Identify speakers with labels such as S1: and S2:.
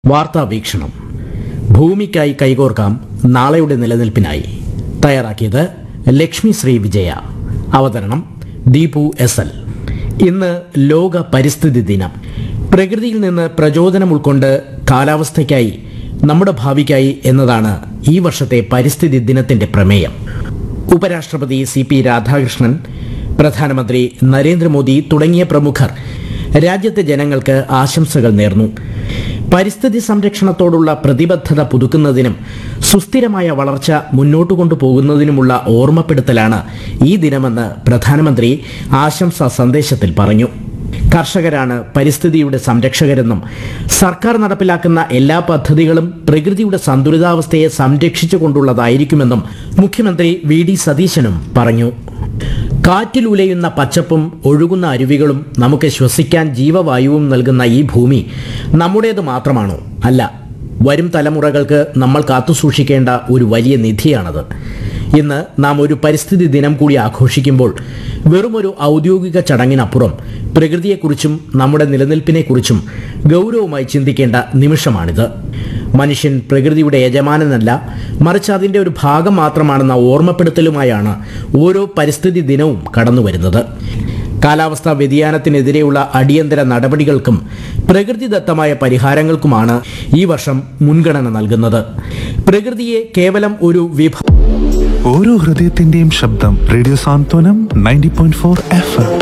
S1: വാർത്താ വീക്ഷണം ഭൂമിക്കായി കൈകോർക്കാം നാളെയുടെ നിലനിൽപ്പിനായി തയ്യാറാക്കിയത് ലക്ഷ്മി ശ്രീ വിജയ അവതരണം ദീപു എസ് എൽ ഇന്ന് ലോക പരിസ്ഥിതി ദിനം പ്രകൃതിയിൽ നിന്ന് പ്രചോദനം ഉൾക്കൊണ്ട് കാലാവസ്ഥയ്ക്കായി നമ്മുടെ ഭാവിക്കായി എന്നതാണ് ഈ വർഷത്തെ പരിസ്ഥിതി ദിനത്തിന്റെ പ്രമേയം ഉപരാഷ്ട്രപതി സി പി രാധാകൃഷ്ണൻ പ്രധാനമന്ത്രി നരേന്ദ്രമോദി തുടങ്ങിയ പ്രമുഖർ രാജ്യത്തെ ജനങ്ങൾക്ക് ആശംസകൾ നേർന്നു പരിസ്ഥിതി സംരക്ഷണത്തോടുള്ള പ്രതിബദ്ധത പുതുക്കുന്നതിനും സുസ്ഥിരമായ വളർച്ച മുന്നോട്ട് കൊണ്ടുപോകുന്നതിനുമുള്ള ഓർമ്മപ്പെടുത്തലാണ് ഈ ദിനമെന്ന് പ്രധാനമന്ത്രി ആശംസാ സന്ദേശത്തിൽ പറഞ്ഞു കർഷകരാണ് പരിസ്ഥിതിയുടെ സംരക്ഷകരെന്നും സർക്കാർ നടപ്പിലാക്കുന്ന എല്ലാ പദ്ധതികളും പ്രകൃതിയുടെ സന്തുലിതാവസ്ഥയെ സംരക്ഷിച്ചുകൊണ്ടുള്ളതായിരിക്കുമെന്നും മുഖ്യമന്ത്രി വി ഡി സതീശനും പറഞ്ഞു കാറ്റിലുലയുന്ന പച്ചപ്പും ഒഴുകുന്ന അരുവികളും നമുക്ക് ശ്വസിക്കാൻ ജീവവായുവും നൽകുന്ന ഈ ഭൂമി നമ്മുടേത് മാത്രമാണോ അല്ല വരും തലമുറകൾക്ക് നമ്മൾ കാത്തുസൂക്ഷിക്കേണ്ട ഒരു വലിയ നിധിയാണത് ഇന്ന് നാം ഒരു പരിസ്ഥിതി ദിനം കൂടി ആഘോഷിക്കുമ്പോൾ വെറുമൊരു ഔദ്യോഗിക ചടങ്ങിനപ്പുറം പ്രകൃതിയെക്കുറിച്ചും നമ്മുടെ നിലനിൽപ്പിനെക്കുറിച്ചും ഗൗരവമായി ചിന്തിക്കേണ്ട നിമിഷമാണിത് മനുഷ്യൻ പ്രകൃതിയുടെ യജമാനനല്ല മറിച്ച് അതിൻ്റെ ഒരു ഭാഗം മാത്രമാണെന്ന ഓർമ്മപ്പെടുത്തലുമായാണ് ഓരോ പരിസ്ഥിതി ദിനവും കടന്നുവരുന്നത് കാലാവസ്ഥാ വ്യതിയാനത്തിനെതിരെയുള്ള അടിയന്തര നടപടികൾക്കും പ്രകൃതിദത്തമായ പരിഹാരങ്ങൾക്കുമാണ് ഈ വർഷം മുൻഗണന നൽകുന്നത് പ്രകൃതിയെ കേവലം ഒരു വിഭ
S2: ഓരോ ഹൃദയത്തിന്റെയും ശബ്ദം radio Santhwanam ninety point four F M